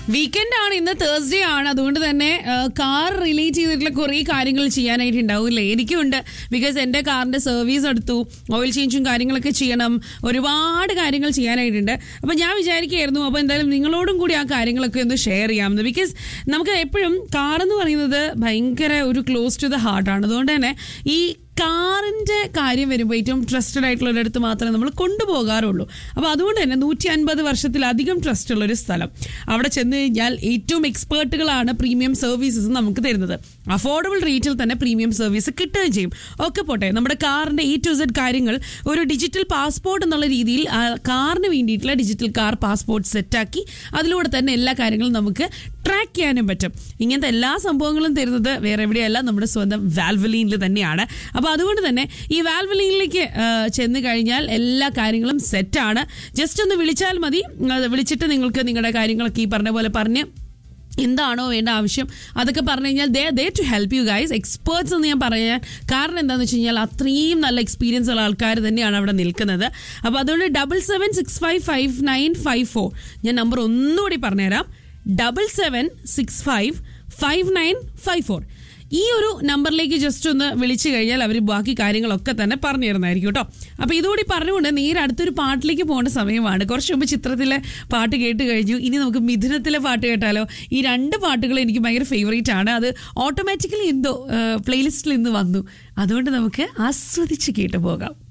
weekend ആണ് ഇന്ന് Thursday ആണ് അതുകൊണ്ട് തന്നെ കാർ റിലേറ്റ് ചെയ്തിട്ടുള്ള കുറേ കാര്യങ്ങൾ ചെയ്യാനായിട്ട് ഉണ്ടാവില്ലേ എനിക്കുണ്ട് ബിക്കോസ് എൻ്റെ കാറിൻ്റെ സർവീസ് എടുത്തു ഓയിൽ ചേഞ്ചും കാര്യങ്ങളൊക്കെ ചെയ്യണം ഒരുപാട് കാര്യങ്ങൾ ചെയ്യാനായിട്ടുണ്ട് അപ്പോൾ ഞാൻ വിചാരിക്കുകയായിരുന്നു അപ്പോൾ എന്തായാലും നിങ്ങളോടും കൂടി ആ കാര്യങ്ങളൊക്കെ ഒന്ന് ഷെയർ ചെയ്യാമെന്ന് ബിക്കോസ് നമുക്ക് എപ്പോഴും കാർ എന്ന് പറയുന്നത് ഭയങ്കര ഒരു ക്ലോസ് ടു ദ ഹാർട്ടാണ് അതുകൊണ്ട് തന്നെ ഈ കാറിന്റെ കാര്യം വരുമ്പോൾ ഏറ്റവും ട്രസ്റ്റഡ് ആയിട്ടുള്ള ഒരിടത്ത് മാത്രമേ നമ്മൾ കൊണ്ടുപോകാറുള്ളൂ അപ്പോൾ അതുകൊണ്ട് തന്നെ നൂറ്റി അൻപത് വർഷത്തിലധികം ട്രസ്റ്റ് ഉള്ള ഒരു സ്ഥലം അവിടെ ചെന്ന് കഴിഞ്ഞാൽ ഏറ്റവും എക്സ്പേർട്ടുകളാണ് പ്രീമിയം സർവീസസ് നമുക്ക് തരുന്നത് അഫോർഡബിൾ റേറ്റിൽ തന്നെ പ്രീമിയം സർവീസ് കിട്ടുകയും ചെയ്യും ഒക്കെ പോട്ടെ നമ്മുടെ കാറിന്റെ എ ടു സെഡ് കാര്യങ്ങൾ ഒരു ഡിജിറ്റൽ പാസ്പോർട്ട് എന്നുള്ള രീതിയിൽ ആ കാറിന് വേണ്ടിയിട്ടുള്ള ഡിജിറ്റൽ കാർ പാസ്പോർട്ട് സെറ്റാക്കി അതിലൂടെ തന്നെ എല്ലാ കാര്യങ്ങളും നമുക്ക് ട്രാക്ക് ചെയ്യാനും പറ്റും ഇങ്ങനത്തെ എല്ലാ സംഭവങ്ങളും തരുന്നത് വേറെ എവിടെയല്ല നമ്മുടെ സ്വന്തം വാൽവലീനിൽ തന്നെയാണ് അപ്പോൾ അതുകൊണ്ട് തന്നെ ഈ വാൽവലീനിലേക്ക് ചെന്ന് കഴിഞ്ഞാൽ എല്ലാ കാര്യങ്ങളും സെറ്റാണ് ജസ്റ്റ് ഒന്ന് വിളിച്ചാൽ മതി അത് വിളിച്ചിട്ട് നിങ്ങൾക്ക് നിങ്ങളുടെ കാര്യങ്ങളൊക്കെ ഈ പറഞ്ഞ പോലെ പറഞ്ഞ് എന്താണോ വേണ്ട ആവശ്യം അതൊക്കെ പറഞ്ഞു കഴിഞ്ഞാൽ they they to help you guys experts എന്ന് ഞാൻ പറയാൻ കാരണം എന്താണെന്ന് വെച്ച് കഴിഞ്ഞാൽ അത്രയും നല്ല എക്സ്പീരിയൻസ് ഉള്ള ആൾക്കാർ തന്നെയാണ് അവിടെ നിൽക്കുന്നത് അപ്പോൾ അതുകൊണ്ട് double seven six five five nine five four ഞാൻ നമ്പർ ഒന്നുകൂടി പറഞ്ഞുതരാം double seven six five five nine five four ഈ ഒരു നമ്പറിലേക്ക് ജസ്റ്റ് ഒന്ന് വിളിച്ചു കഴിഞ്ഞാൽ അവർ ബാക്കി കാര്യങ്ങളൊക്കെ തന്നെ പറഞ്ഞു തരുന്നതായിരിക്കും കേട്ടോ അപ്പോൾ ഇതുകൂടി പറഞ്ഞുകൊണ്ട് നേരെ അടുത്തൊരു പാട്ടിലേക്ക് പോകേണ്ട സമയമാണ് കുറച്ച് മുമ്പ് ചിത്രത്തിലെ പാട്ട് കേട്ട് കഴിഞ്ഞു ഇനി നമുക്ക് മിഥുനത്തിലെ പാട്ട് കേട്ടാലോ ഈ രണ്ട് പാട്ടുകൾ എനിക്ക് ഭയങ്കര ഫേവറേറ്റ് ആണ് അത് ഓട്ടോമാറ്റിക്കലി എന്തോ പ്ലേലിസ്റ്റിൽ ഇന്ന് വന്നു അതുകൊണ്ട് നമുക്ക് ആസ്വദിച്ച് കേട്ടു പോകാം